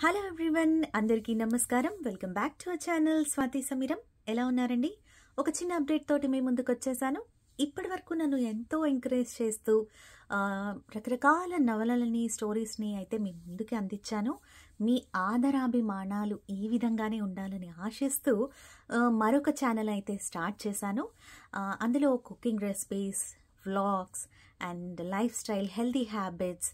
hello everyone అందరికీ నమస్కారం welcome back to our channel Swathi Sameeram ఎలా ఉన్నారండి ఒక చిన్న అప్డేట్ తోటి మీ ముందుకు వచ్చేసాను ఇప్పటి వరకు నన్ను ఎంతో ఎంకరేజ్ చేస్తూ ఆ, రకరకాల నవలలని స్టోరీస్ని అయితే మీ ముందుకి అందించాను మీ ఆదరాభిమానాలు ఈ విధంగానే ఉండాలని ఆశిస్తూ ఆ, మరొక ఛానల్ అయితే స్టార్ట్ చేశాను ఆ, అందులో cooking recipes vlogs and lifestyle healthy habits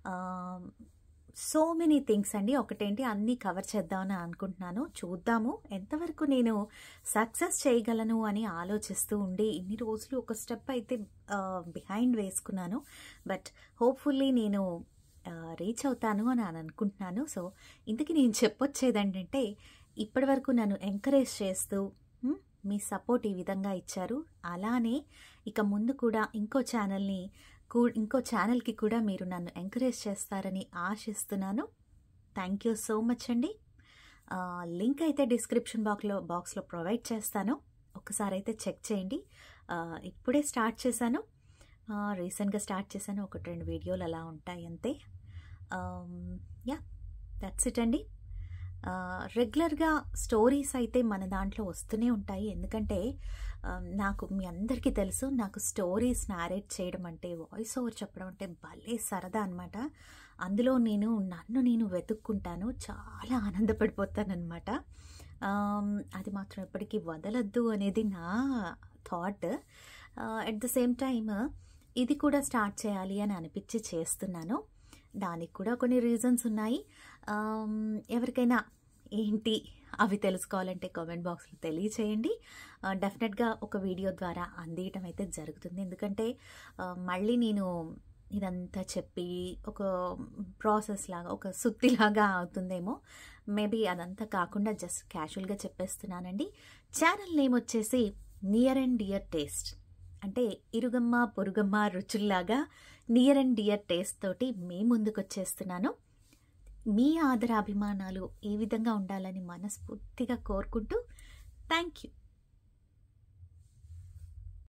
so many things అండి ఒకటేంటి అన్నీ కవర్ చేద్దామని అనుకుంటున్నాను చూద్దాము ఎంతవరకు నేను సక్సెస్ చేయగలను అని ఆలోచిస్తూ ఉండి ఇన్ని రోజులు ఒక స్టెప్ అయితే బిహైండ్ వేసుకున్నాను బట్ హోప్ఫుల్లీ నేను రీచ్ అవుతాను అని అని అనుకుంటున్నాను సో ఇంతకీ నేను చెప్పొచ్చేది ఏంటంటే ఇప్పటివరకు నన్ను ఎంకరేజ్ చేస్తూ మ్, మీ సపోర్ట్ ఈ విధంగా ఇచ్చారు అలానే ఇక ముందు కూడా ఇంకో ఛానల్ని కూ- ఇంకో ఛానల్కి కూడా మీరు నన్ను ఎంకరేజ్ చేస్తారని ఆశిస్తున్నాను థ్యాంక్ యూ సో మచ్ అండి ఆ, లింక్ అయితే డిస్క్రిప్షన్ బాక్స్లో బాక్స్లో ప్రొవైడ్ చేస్తాను ఒకసారి అయితే చెక్ చేయండి ఆ, ఇప్పుడే స్టార్ట్ చేశాను ఆ, రీసెంట్గా స్టార్ట్ చేశాను ఒకటి రెండు వీడియోలు అలా ఉంటాయి అంతే యా దట్స్ ఇట్ అండి ఆ, రెగ్యులర్గా స్టోరీస్ అయితే మన దాంట్లో వస్తూనే ఉంటాయి ఎందుకంటే ఆ, నాకు మీ అందరికీ తెలుసు నాకు స్టోరీస్ నారేట్ చేయడం అంటే వాయిస్ ఓవర్ చెప్పడం అంటే భలే సరదా అనమాట అందులో నేను నన్ను నేను వెతుక్కుంటాను చాలా ఆనందపడిపోతానమాట అది మాత్రం ఎప్పటికీ వదలద్దు అనేది నా thought at the same time ఇది కూడా స్టార్ట్ చేయాలి అని అనిపించి చేస్తున్నాను దానికి కూడా కొన్ని రీజన్స్ ఉన్నాయి ఆమ్, ఎవరికైనా ఏంటి అవి తెలుసుకోవాలంటే కామెంట్ బాక్స్లో తెలియచేయండి ఆ, డెఫినెట్గా ఒక వీడియో ద్వారా అందియటం అయితే జరుగుతుంది ఎందుకంటే ఆ, మళ్ళీ నేను ఇదంతా చెప్పి ఒక ప్రాసెస్ లాగా ఒక సుత్తిలాగా అవుతుందేమో మేబీ అదంతా కాకుండా జస్ట్ క్యాజువల్గా చెప్పేస్తున్నానండి ఛానల్ నేమ్ వచ్చేసి నియర్ అండ్ డియర్ టేస్ట్ అంటే ఇరుగమ్మ పొరుగమ్మ రుచుల్లాగా నియర్ అండ్ డియర్ టేస్ట్ తోటి మీ ముందుకు వచ్చేస్తున్నాను మీ ఆదరాభిమానాలు ఈ విధంగా ఉండాలని మనస్ఫూర్తిగా కోరుకుంటూ థ్యాంక్ యూ